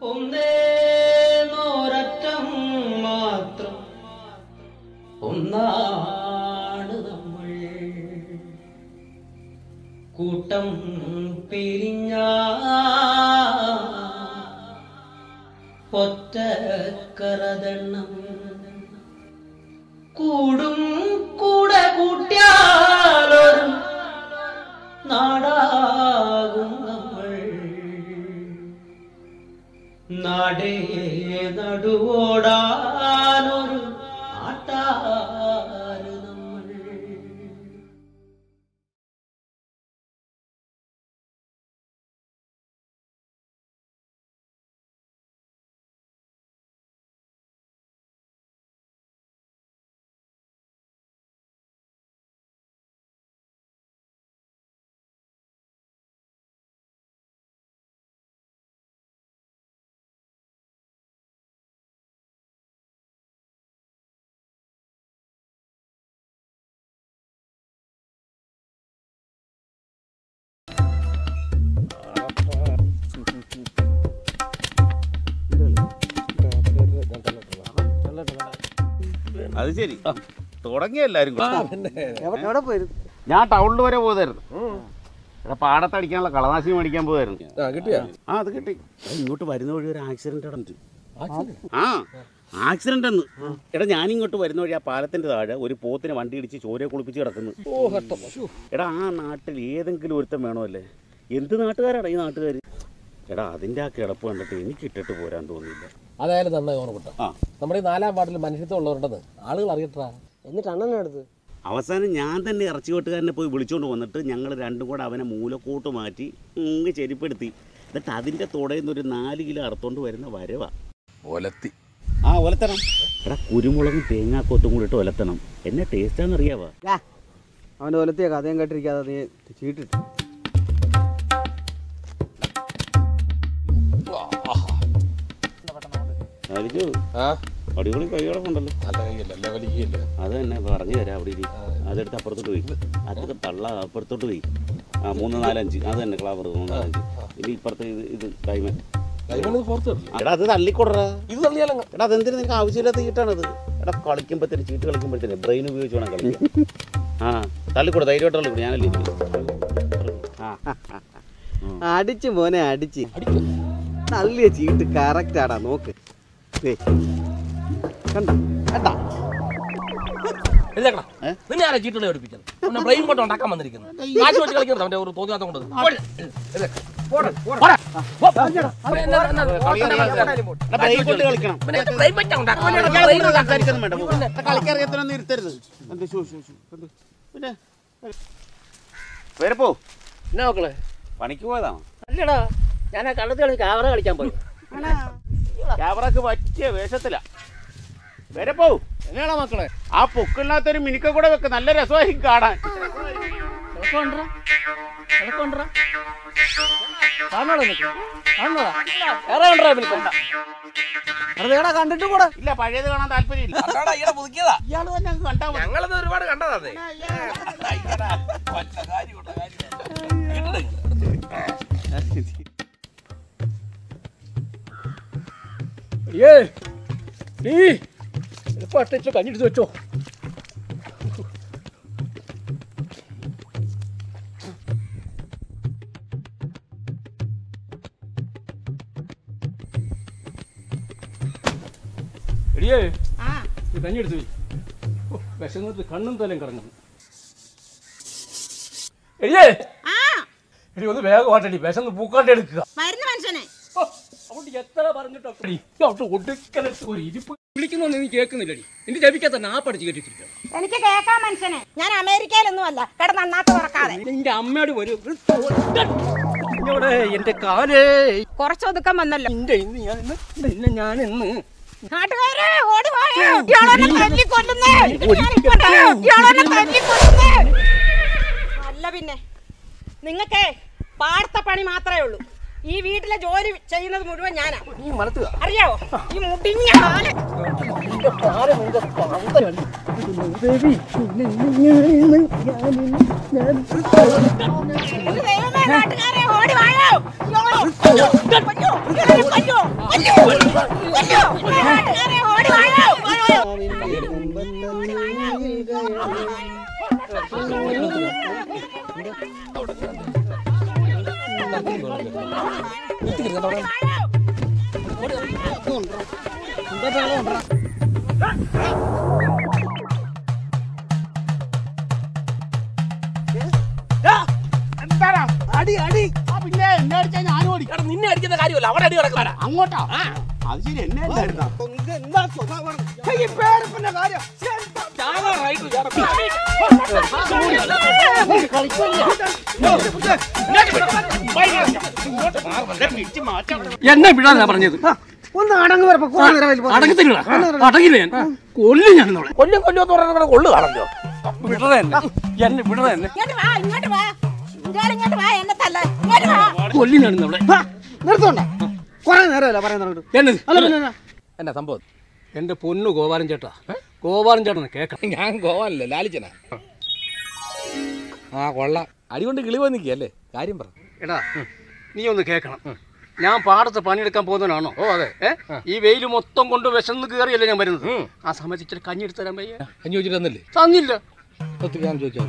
ഒന്നേ നോരറ്റം മാത്രം ഒന്നാണ് നമ്മൾ കൂട്ടം പിരിഞ്ഞ ഒറ്റക്കറതെണ്ണം കൂടും കൂടെ കൂട്ടിയാലൊരു നാടാകും നമ്മൾ നടേ നടുവോടാനൊരു നാട്ടാര് നമ്മൾ അത് ശരി തുടങ്ങിയ എല്ലാരും കൂടെ. എവിടെ പോയിരുന്നു ഞാൻ ടൗണിൽ വരെ പോയതായിരുന്നു ഇവിടെ പാടത്തടിക്കാനുള്ള കളനാശി മേടിക്കാൻ പോയതായിരുന്നു ആ കിട്ടിയാ ആ അത് കിട്ടി എടാ, ഇങ്ങോട്ട് വരുന്ന വഴി ഒരു ആക്സിഡന്റ് നടന്നു ആ ആക്സിഡന്റ് എന്ന് എടാ ഞാനിങ്ങോട്ട് വരുന്ന വഴി ആ പാലത്തിന്റെ താഴെ ഒരു പോത്തിനെ വണ്ടി ഇടിച്ച് ചോരയെ കുളിപ്പിച്ച് കിടക്കുന്നു ഓ ഘട്ടം എടാ ആ നാട്ടിൽ ഏതെങ്കിലും ഒരുത്തൻ വേണമല്ലേ എന്ത് നാട്ടുകാരാടാ ഈ നാട്ടുകാർ എടാ അതിന്റെ ആ കിടപ്പ് കണ്ടിട്ട് എനിക്ക് ഇട്ടിട്ട് പോരാൻ തോന്നിയില്ല അതായാലും നന്നായി ഓർമ്മപ്പെട്ട ആ നമ്മുടെ ഈ നാലാം വാർഡിൽ മനുഷ്യത്വം ഉള്ളവരുണ്ടെന്ന് ആളുകൾ അറിയട്ടാ എന്നിട്ട് അണ്ണനെ എടുത്ത് അവസാനം ഞാൻ തന്നെ ഇറച്ചി വെട്ടുകാരനെ പോയി വിളിച്ചുകൊണ്ട് വന്നിട്ട് ഞങ്ങൾ രണ്ടും കൂടെ അവനെ മൂലക്കോട്ട് മാറ്റി ഇങ്ങ് ചെരിപ്പെടുത്തി എന്നിട്ട് അതിൻ്റെ തുടയിൽ നിന്ന് ഒരു നാല് കിലോ അറുത്തോണ്ട് വരുന്ന വരവാ ഒലത്തി ആ ഒലത്തണം എടാ കുരുമുളകും തേങ്ങാക്കൊത്തും കൂടി ഇട്ട് ഒലത്തണം എന്നെ ടേസ്റ്റാന്ന് അറിയാവാ അവൻ്റെ ഒലത്തിയ കഥയും കേട്ടിരിക്കാതെ നീ ചീട്ടിട്ട് അടിച്ചു ആ അടിപൊളി കൈകളൊക്കെ ഉണ്ടല്ലോ നല്ല കൈയല്ല ലെവലിക്കല്ല അത് തന്നെ പറഞ്ഞു തരാം അവിടെ ഇരി അതെടുത്ത് അപ്പുറത്തോട്ട് പോയി അതൊക്കെ തള്ള അപ്പുറത്തോട്ട് പോയി ആ മൂന്ന് നാലഞ്ച് അത് തന്നെ ക്ലാവർ മൂന്ന് നാലഞ്ച് ഇനി ഇപ്പുറത്ത് ഇത് ഇത് കൈമൻ കൈമണത് പുറത്ത് കിടന്നു എടാ അത് തള്ളിക്കൊടറാ ഇത് തള്ളിയാലും എടാ അതെന്തിനു നിനക്ക് ആവശ്യമില്ലാത്ത ചീട്ടാണത് എടാ കളിക്കുമ്പോഴത്തേന് ചീട്ട് കളിക്കുമ്പോഴത്തേന് ബ്രെയിൻ ഉപയോഗിച്ച് വേണം കളിക്കാൻ ആ തള്ളിക്കൂടെ ധൈര്യമായിട്ട് തള്ളിക്കൂടെ ഞാനല്ലേ ഇരിക്കുന്നത്. ആ അടിച്ച് മോനെ അടിച്ച് തള്ളിയ ചീട്ട് കറക്റ്റ് ആടാ നോക്ക് ദേ. കണ്ട കണ്ട എഴുതേക്കടാ ഏ? നിന്നെ ആരാ ചീട്ടുകളെ പഠിപ്പിച്ചത് പിന്നെ ബ്രെയിൻ കൊണ്ട് ഉണ്ടാക്കാൻ വന്നിരിക്കുന്നത് കാശ് വെച്ച് കളിക്കുന്നത് അവന്റെ ഒരു തോന്നിയാത്ത കൊണ്ട് എടാ, brain കൊണ്ട് കളിക്കണം ഇയാളെ സംസാരിക്കൊന്നും വേണ്ട, പോ. എടാ, കളിക്കറിയാത്തവനൊന്നും ഇരുത്തരുത് എന്ത് ശോ, ശോ, ശോ, എന്ത്? പിന്നെ വേറെ പോ എന്നാ മക്കളെ പണിക്ക് പോയതാണോ അല്ലടാ ഞാൻ ആ കള്ളത്തിൽ കളി ക്യാമറ കളിക്കാൻ പോയി ക്യാമറക്ക് പറ്റിയ വേഷത്തില വരെ പോ എന്നാടാ മക്കളെ ആ പൊക്കില്ലാത്തൊരു മിനിക്ക കൂടെ വെക്ക് നല്ല രസമായിരിക്കും കാണാൻ കിളക്കൊണ്ടറ കിളക്കൊണ്ടറ കാണോടാ നിനക്ക് കാണോടാ വേറെ കണ്ടറാ വിളിക്കണ്ട വെറുതെ കണ്ടിട്ട് കൂടെ ഇല്ല പഴയത് കാണാൻ താല്പര്യമില്ല പുതുക്കിയതാ ഇയാള് തന്നെ അങ്ങ് കണ്ടാ മതി. ഞങ്ങളത് ഒരുപാട് കണ്ടതാ ഏ നീ ഇപ്പൊ അട്ടച്ച് കഞ്ഞിട്ട് വെച്ചോ എടിയേ ഇത് കഞ്ഞി എടുത്തു വിശന്നിട്ട് കണ്ണും തലയും കറങ്ങുന്നു എടിയേ എടി ഒന്ന് വേഗമാട്ടടി വിശന്ന് പൂക്കാണ്ട് എടുക്കുക വരുന്ന മനുഷ്യനെ ഓ, അതുകൊണ്ട് എത്ര പറഞ്ഞിട്ടോ എടി, ഇങ്ങോട്ട് ഒടുക്കലത്ത് ഒരു ഇരിപ്പ് വിളിക്കുന്നൊന്നും നീ കേൾക്കുന്നില്ലടി നിന്റെ ജപിക്കാത്ത നാപ്പടിച്ച് കേട്ടിട്ടില്ല എനിക്ക് കേൾക്കാൻ മനുഷ്യനെ ഞാൻ അമേരിക്കയിലൊന്നും അല്ല കിടന്ന് അണ്ണാത്ത തുറക്കാതെ നിന്റെ അമ്മയോട് ഒരു ഒരു തൊട്ട- ഇങ്ങോട്ട് എന്റെ കാലേ കുറച്ചൊതുക്കം വന്നല്ലോ നിന്റെ ഇന്ന് ഞാൻ ഇന്ന് നിന്നെ ഞാൻ ഇന്ന് നാട്ടുകാരെ ഓടി വായോ ഇയാളെന്നെ തല്ലിക്കൊല്ലുന്നേ ഞാനിപ്പോട്ടെ, ഇയാളെന്നെ തല്ലിക്കൊല്ലുന്നേ അല്ല പിന്നെ നിങ്ങക്കേ പാടത്ത പണി മാത്രമേ ഉള്ളൂ ഈ വീട്ടിലെ ജോലി ചെയ്യുന്നത് മുഴുവൻ ഞാനാ നീ മലത്തുക അറിയാവോ ഈ മുടിഞ്ഞ ആള് എന്റെ ദൈവമേ, നാട്ടുകാരെ ഓടി വായോ അയ്യോ, കൊല്ലോ, ഇവരെ കൊല്ലോ, കൊല്ലോ, കൊല്ലോ, നാട്ടുകാരെ ഓടി വായോ അടി അടി ആ പിന്നെ എന്നെ അടിച്ചാൽ ഞാനും ഓടി എടാ നിന്നെ അടിക്കുന്ന കാര്യമല്ല അവിടെ അടി കിടക്കണ അങ്ങോട്ടാ അത് ശരി എന്നെ അല്ലായിരുന്നാ? എന്നെ വിടാനാ പറഞ്ഞത് ഒന്ന് അടങ്ങ് പറ കുറെ നേരം വലിപ്പം. അടങ്ങത്തില്ല അടങ്ങില്ല ഞാൻ കൊല്ലും ഞാൻ നമ്മളെ കൊല്ലും കൊല്ലും എന്ന് പറഞ്ഞാൽ കൊള്ളു കാണല്ലോ വിടറ എന്നെ എന്നെ വിടറ എന്നെ ഇങ്ങോട്ട് വാ ഇങ്ങോട്ട് വാ ഇയാൾ ഇങ്ങോട്ട് വാ എന്നെ തല്ല ഇങ്ങോട്ട് വാ കൊല്ലും ഞാൻ നമ്മളെ ഹാ, നിർത്തോണ്ട കുറെ നേരമല്ല പറയുന്നത് എന്നത് അല്ല പിന്നെ എന്നാ? എന്നാ സംഭവം എന്റെ പൊന്നു ഗോപാലൻ ചേട്ടാ ഗോപാലൻ ചേട്ടനെ കേക്കണം ഞാൻ ഗോവാനല്ലേ ലാലിച്ചനാ ആ കൊള്ളാം അടി കൊണ്ട് കിളി പോയി നിൽക്കല്ലേ കാര്യം പറ എടാ നീ ഒന്ന് കേൾക്കണം ഞാൻ പാടത്ത് പണിയെടുക്കാൻ പോകുന്നവനാണോ ഓ അതെ ഏ ഈ വെയിൽ മൊത്തം കൊണ്ട് വിശന്ന് കയറിയല്ലേ ഞാൻ വരുന്നത് ഉം. ആ സമയത്ത് ഇച്ചിരി കഞ്ഞി എടുത്ത് തരാൻ പയ്യ അഞ്ഞു ചോദിച്ചിട്ട് തന്നില്ലേ തന്നില്ല ഒത്തിരി ഞാൻ ചോദിച്ചാൽ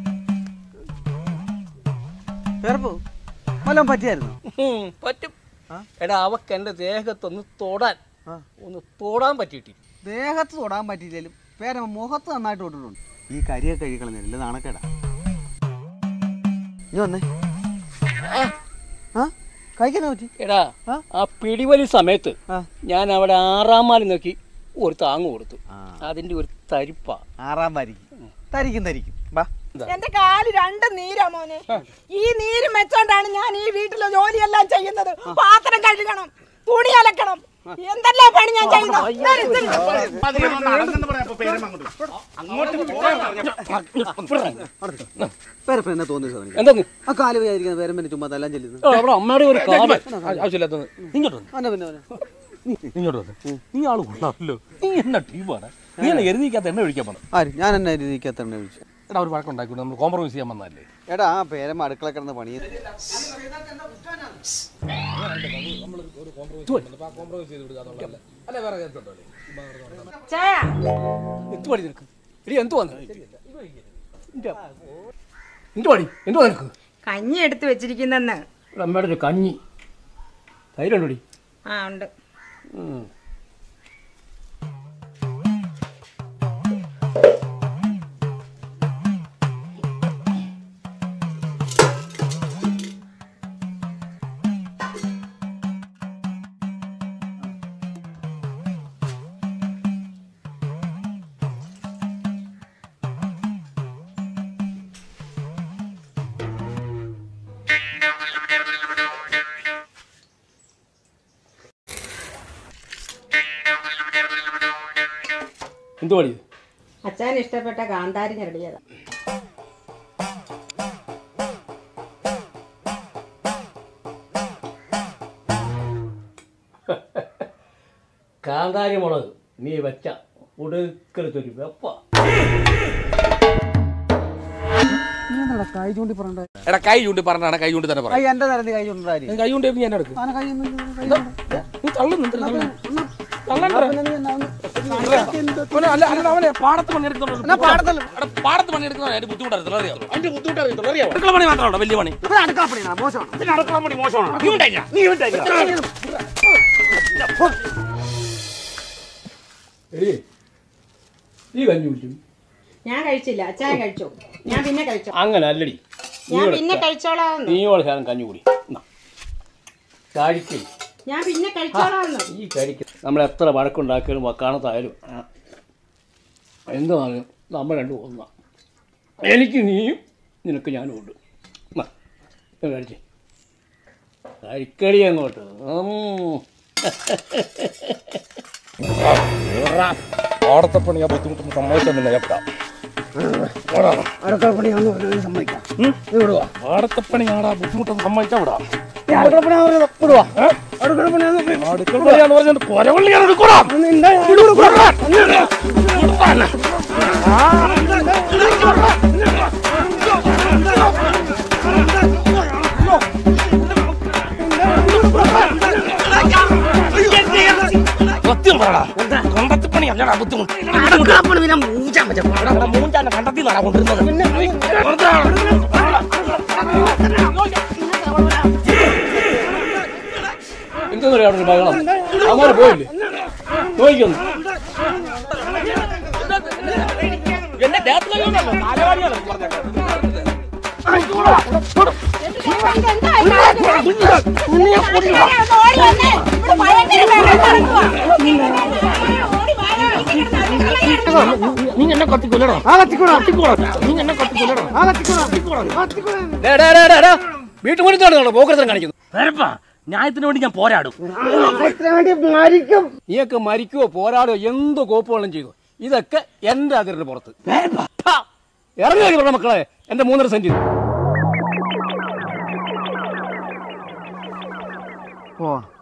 വേർപ്പ് വല്ലതും പറ്റിയായിരുന്നു പറ്റും എടാ അവക്ക് എന്റെ ദേഹത്തൊന്ന് തൊടാൻ ഒന്ന് തൊടാൻ പറ്റിയിട്ടില്ല ദേഹത്ത് തൊടാൻ പറ്റിയില്ലെങ്കിലും പേരമ്മ മുഖത്ത് നന്നായിട്ട് തൊട്ടിട്ടുണ്ട് ഈ കരിയൊക്കെ കഴിക്കളഞ്ഞില്ല നാണക്കേടാ നീ വന്നേ ആ കഴിക്കാൻ പറ്റി എടാ ആ? ആ പിടിവലി സമയത്ത് ആ. ഞാൻ അവിടെ ആറാം മാലി നോക്കി ഒരു താങ്ങ് കൊടുത്തു ആ. അതിന്റെ ഒരു തരിപ്പാ ആറാം വരിക്കും തരിക്കും തരിക്കും വാ എന്റെ കാല് രണ്ട് നീരാ മോനെ ഈ നീര് വെച്ചോണ്ടാണ് ഞാൻ ഈ വീട്ടിലെ ജോലിയെല്ലാം ചെയ്യുന്നത് പാത്രം കഴുകണം തുണി അലക്കണം എന്തെല്ലാം പണി ഞാൻ ചെയ്യുന്നു പേരപ്പൻ എന്നാ തോന്നിയത് അവനിക്ക്? എന്തെന്ന് ആ കാല് വിചാരിക്കുന്ന പേരമ്പനെ ചുമ്മാ തല്ലാൻ ചെല്ലുന്നു അവിടെ അമ്മയുടെ ഒരു കാല് ആവശ്യമില്ലാത്തത് ഇങ്ങോട്ട് വന്ന് അവനെ പിന്നെ അവനെ ഇങ്ങോട്ട് വന്ന് നീ ആള് കൊള്ളാമല്ലോ നീ എന്നാ ടീമാണ് നീ എന്നെ എരുതിക്കാത്ത എണ്ണ ഒഴിക്കാൻ പോണം ആര് ഞാൻ എന്നെ രീതിക്കത്ത് എണ്ണ ഒഴിച്ചു എടാ ഒരു വഴക്കുണ്ടാക്കി നമ്മൾ കോംപ്രമൈസ് ചെയ്യാൻ വന്നതല്ലേ എടാ ആ പേരമ്മ അടുക്കള കിടന്ന് പണി ചായ എന്ത് പണി നിനക്ക് എടി എന്ത് വന്നു എന്ത് പണി എന്ത് നിനക്ക് കഞ്ഞി എടുത്ത് വെച്ചിരിക്കുന്നെന്ന് ഇവിടെ അമ്മയുടെ ഒരു കഞ്ഞി ധൈര്യം ഉണ്ടോടി ആ ഉണ്ട് എന്ത് പണി ഇത്? അച്ഛൻ ഇഷ്ടപ്പെട്ട കാന്താരി ഞെരടിയതാ കാന്താരി മുളക് നീ വെച്ച ഉടുക്കലത്തൊരു വെപ്പ കൈ ചൂണ്ടി പറഞ്ഞ എടാ കൈ ചൂണ്ടി പറഞ്ഞാണ് കൈ ചൂണ്ടി തന്നെ പറയാം എന്റെ നിരത്തി കൈ ചൂണ്ടാരി കൈ ചൂണ്ടി ഞാൻ എടുക്കും ആന കൈ ഒന്നും നീ തള്ളുന്നു അല്ല അല്ല അവനെ പാടത്ത് പണിയെടുക്കുന്ന പാടത്ത് പണിയെടുക്കുന്ന അതിന്റെ ബുദ്ധിമുട്ടായിരുന്നു അറിയാം അതിന്റെ ബുദ്ധിമുട്ടായിരുന്നു അറിയാം അടുക്കള പണി മാത്രമാണ് വലിയ പണി മോശമാണ് എടി നീ കഞ്ഞി കുടിച്ചു ഞാൻ കഴിച്ചില്ല അച്ഛൻ കഴിച്ചു ഞാൻ പിന്നെ കഴിച്ചു അങ്ങനെ അല്ലടി ഞാൻ പിന്നെ കഴിച്ചോളാന്ന് നീയോടെ ശാലം കഞ്ഞി കുടി കഴിക്കും ഞാൻ പിന്നെ കഴിച്ചോളാന്ന് ഈ കഴിക്കും നമ്മൾ എത്ര വഴക്കുണ്ടാക്കിയാലും വക്കാണത്തായാലും എന്താണെങ്കിലും നമ്മൾ രണ്ടും ഒന്നാ എനിക്ക് നീയും നിനക്ക് ഞാനും ഉണ്ട് എന്നാ, ഇത് കഴിച്ചേ കഴിക്കടി അങ്ങോട്ട് ഉം. പാടത്തെ പണി ആ ബുദ്ധിമുട്ടൊന്നും സമ്മതിച്ചെന്നില്ല ഞാൻ പാടത്തെ പണിയാടാ ബുദ്ധിമുട്ടൊന്നും സമ്മതിച്ചാ വിടാം അടുക്കള പണിയാന്ന് പറഞ്ഞിട്ട് കൊരവള്ളിയാണ് എടുക്കൂടാ സത്യം പറടാ കണ്ടത്തി പണി അല്ലടാ ബുദ്ധിമുട്ട് മൂഞ്ചാന്റെ കണ്ടത്തി നടാ കൊണ്ടിരുന്നത് എന്താ പറയാ ബഹളം അമ്മാരെ പോയില്ലേ നോക്കിക്കൊന്നു എന്നെ ദേഹത്തിലോ നാലുവാടിയാണ് പറഞ്ഞത് നീ എന്നെ കത്തിക്കൊല്ലടാ നീ എന്നെ കത്തിക്കൊല്ലടാ വീട്ടു മുന്നോട്ടാണ് പോക്കരത്തരം കാണിക്കുന്നു വേറപ്പാ ന്യായത്തിന് വേണ്ടി ഞാൻ പോരാടും നീയൊക്കെ മരിക്കുവോ പോരാടുവോ എന്ത് കോപ്പുകളും ചെയ്തു ഇതൊക്കെ എന്റെ അതിരുടെ പുറത്ത് ഹാ! ഇറങ്ങി വഴി പറഞ്ഞ മക്കളെ എന്റെ മൂന്നര സെന്റ് ഓ